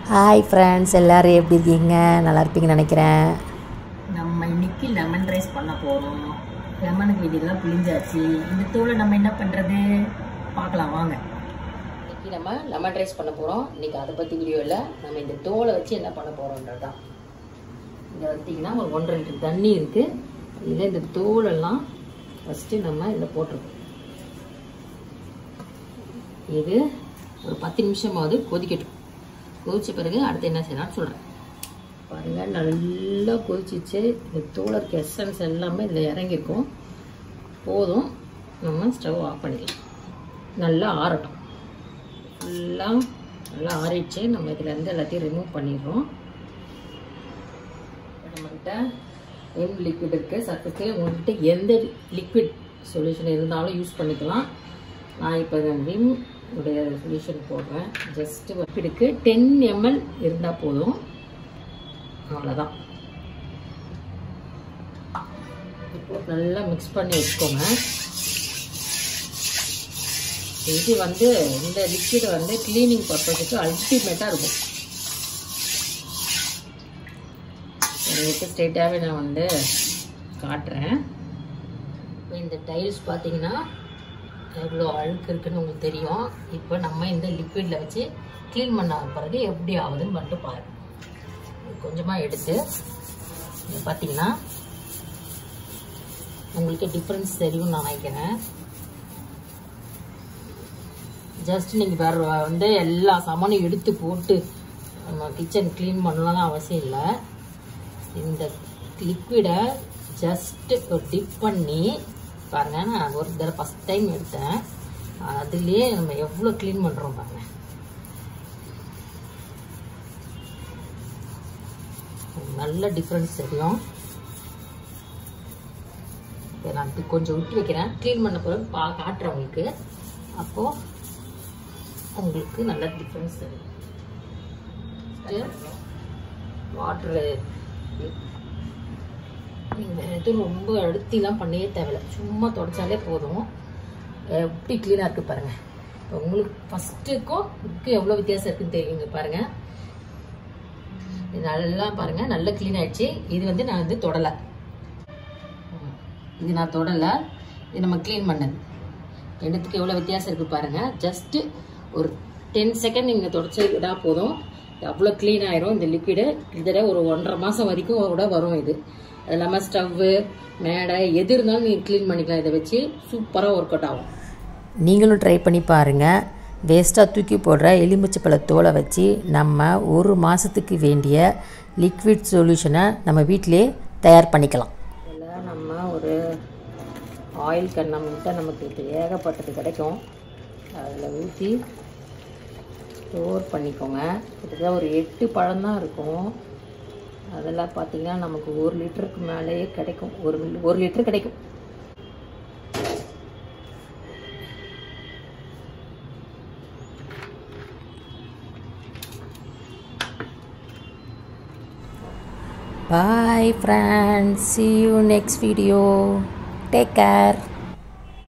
Hi friends எல்லோரும் எப்படி இருக்கீங்க நல்லா இருப்பீங்கன்னு நினைக்கிறேன் நம்ம இன்னைக்கு லெமன் ரைஸ் பண்ண போகிறோம் லெமனுக்கு வேண்டியதெல்லாம் புளிஞ்சாச்சு இந்த தூளை நம்ம என்ன பண்ணுறது பார்க்கலாம் வாங்க இன்னைக்கு நம்ம லெமன் ரைஸ் பண்ண போகிறோம் இன்னைக்கு அதை பற்றி வீடியோ இல்லை நம்ம இந்த தோலை வச்சு என்ன பண்ண போகிறோன்றது தான் இங்கே பார்த்தீங்கன்னா ஒரு ஒன்றரை லிட்டர் தண்ணி இருக்குது இதில் இந்த தோலெல்லாம் ஃபஸ்ட்டு நம்ம இதில் போட்டிருக்கோம் இது ஒரு பத்து நிமிஷமாவது கொதிக்கட்டும் கொதிச்ச பிறகு அடுத்து என்ன செய்யலாம்னு சொல்கிறேன் பாருங்க நல்லா கொதிச்சிச்சு இந்த தூள இருக்க எசன்ஸ் எல்லாமே இதில் இறங்கியிருக்கும் போதும் நம்ம ஸ்டவ் ஆஃப் பண்ணிடலாம் நல்லா ஆறட்டும் ஃபுல்லாக நல்லா ஆறிடுச்சு நம்ம இதில் இருந்து எல்லாத்தையும் ரிமூவ் பண்ணிடுறோம் நம்மகிட்ட விம் லிக்விட் இருக்குது சர்ஃபஸ்க்கு உங்கள்கிட்ட எந்த லிக்விட் சொல்யூஷன் இருந்தாலும் யூஸ் பண்ணிக்கலாம் நான் இப்போ விம் உடைய சொல்யூஷன் போடுறேன் ஜஸ்ட்டு லிக்விடுக்கு டென் எம்எல் இருந்தால் போதும் அவ்வளோதான் இப்போ நல்லா மிக்ஸ் பண்ணி வச்சுக்கோங்க இது வந்து இந்த லிக்விட் வந்து க்ளீனிங் பர்பஸுக்கு அல்டிமேட்டாக இருக்கும் உங்களுக்கு ஸ்ட்ரெயிட்டாகவே நான் வந்து காட்டுறேன் இப்போ இந்த டைல்ஸ் பார்த்தீங்கன்னா எவ்வளோ அழுக்கு இருக்குன்னு உங்களுக்கு தெரியும் இப்போ நம்ம இந்த லிக்விடில் வச்சு க்ளீன் பண்ண பிறகு எப்படி ஆகுதுன்னு மட்டும் பாருங்கள் கொஞ்சமாக எடுத்து இது பார்த்தீங்கன்னா உங்களுக்கு டிஃப்ரென்ஸ் தெரியும் நான் நினைக்கிறேன் ஜஸ்ட் நீங்கள் வேறு வந்து எல்லா சாமானும் எடுத்து போட்டு நம்ம கிச்சன் க்ளீன் பண்ணலாம் அவசியம் இல்லை இந்த லிக்விடை ஜஸ்ட்டு ஒரு டிப் பண்ணி பாருங்கள் நான் ஒரு தடவை ஃபஸ்ட் டைம் எடுத்தேன் அதுலேயே நம்ம எவ்வளோ க்ளீன் பண்ணுறோம் பாருங்கள் நல்ல டிஃப்ரென்ஸ் தெரியும் இதை நான் இப்படி கொஞ்சம் விட்டு வைக்கிறேன் க்ளீன் பண்ண பிறகு பா காட்டுறேன் உங்களுக்கு அப்போது உங்களுக்கு நல்ல டிஃப்ரென்ஸ் தெரியும் வாட்ரு நீங்கள் எதுவும் ரொம்ப அழுத்திலாம் பண்ணவே தேவையில்லை சும்மா தொடச்சாலே போதும் எப்படி க்ளீனாக இருக்குது பாருங்கள் இப்போ உங்களுக்கு ஃபஸ்ட்டுக்கும் இதுக்கும் எவ்வளோ வித்தியாசம் இருக்குன்னு தெரியுங்க பாருங்கள் இது நல்லா பாருங்கள் நல்லா க்ளீன் ஆயிடுச்சு இது வந்து நான் வந்து தொடலை இது நான் தொடலை இது நம்ம க்ளீன் பண்ணது ரெண்டுத்துக்கு எவ்வளோ வித்தியாசம் இருக்குது பாருங்கள் ஜஸ்ட்டு ஒரு டென் செகண்ட் நீங்கள் தொடச்சிக்கிட்டா போதும் அவ்வளோ க்ளீன் ஆயிரும் இந்த லிக்விடு கிட்டத்தட்ட ஒரு ஒன்றரை மாதம் வரைக்கும் கூட வரும் இது அது இல்லாமல் ஸ்டவ்வு மேடை எது இருந்தாலும் நீங்கள் க்ளீன் பண்ணிக்கலாம் இதை வச்சு சூப்பராக ஒர்க் அவுட் ஆகும் நீங்களும் ட்ரை பண்ணி பாருங்கள் வேஸ்ட்டாக தூக்கி போடுற எலுமிச்சப்பழ தோலை வச்சு நம்ம ஒரு மாதத்துக்கு வேண்டிய லிக்விட் சொல்யூஷனை நம்ம வீட்டிலே தயார் பண்ணிக்கலாம் இதில் நம்ம ஒரு ஆயில் கண்ணாமட்டை நமக்கு இது ஏகப்பட்டது கிடைக்கும் அதில் ஊற்றி ஸ்டோர் பண்ணிக்கோங்க கிட்டத்தட்ட ஒரு எட்டு பழம்தான் இருக்கும் அதெல்லாம் பார்த்திங்கன்னா நமக்கு ஒரு லிட்டருக்கு மேலேயே கிடைக்கும் ஒரு ஒரு லிட்டர் கிடைக்கும் Bye friends. See you next video. Take care.